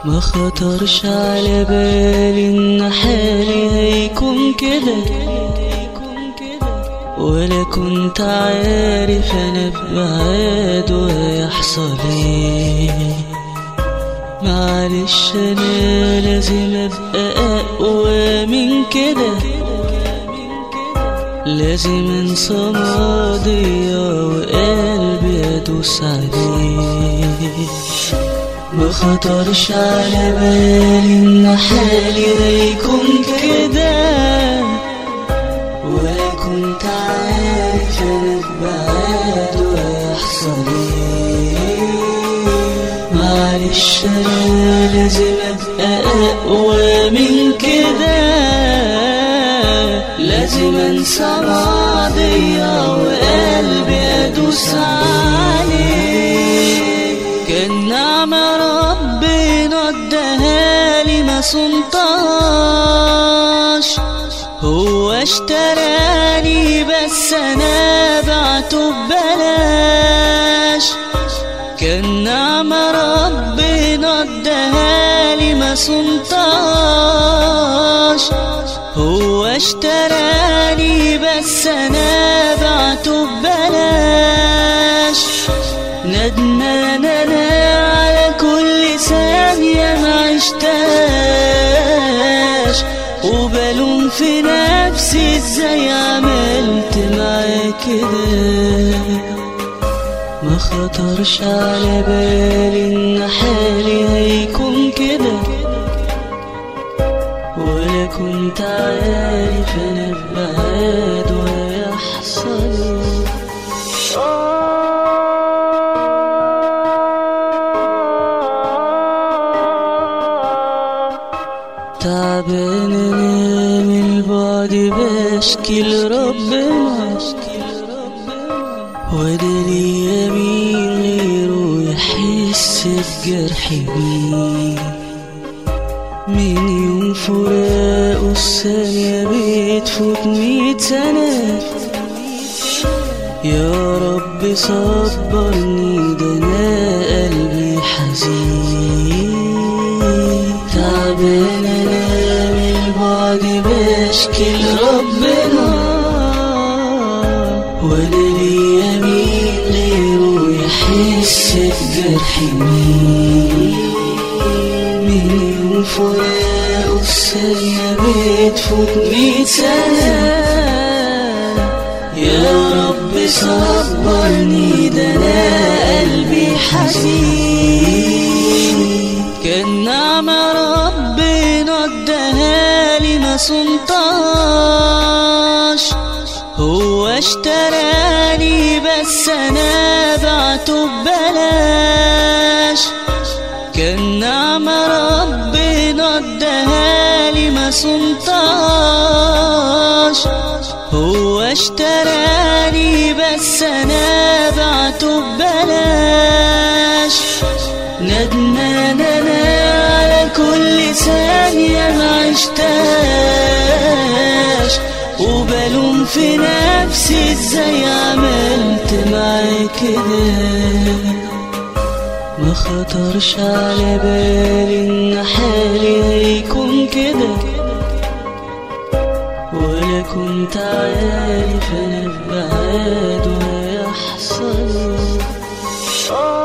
ما خطرش على بالي ان حالي هيكون كده ولا كنت عارف انا ببعاد وهيحصل ايه معلش انا لازم ابقى اقوى من كده لازم انسى ماضية وقلبي ادوس عليه ما خطرش على بالي ان حالي هيكون كده ولا كنت عارف انا ببعاد وهيحصل ايه معلش انا لازم ابقى اقوى من كده لازم انسى ماضية وقلبي ادوس عليه كان نعمة ربنا اداهالي ما صنطاش هو اشتراني بس انا بعته ببلاش كان نعمة ربنا اداهالي ما صنطاش هو اشتراني بس انا بعته ببلاش ندمان انا على كل ثانية ما عشتاش وبلوم في نفسي ازاي عملت معاه كده ما خطرش على بالي ان حالي هيكون كده ولا كنت عارف انا ببعاد ويحصل تعبان انا من البعد بشكي لربنا وده ليا مين غيره يحس بجرحي بيه من يوم فراقه الثانية بتفوت مية سنة يا رب صبرني ده انا قلبي حزين تعبان انا من البعد بشكي لربنا ولا ليا مين غيره يحس بجرحي مين من يوم فراقه الثانية بتفوت مية سنة يا رب صبرني ده انا قلبي حزين كان نعمة ربنا اداهالي ما صنطاش هو اشتراني بس انا بعته ببلاش كان نعمة ربنا اداهالي ما صنطاش هو اشتراني بس انا بعته ببلاش ندمان انا على كل ثانية ما عشتاش وبلوم في نفسي ازاي عملت معاه كده ما خطرش على بالي ان حالي هيكون كده ولا كنت عارف انا ببعاد وهيحصل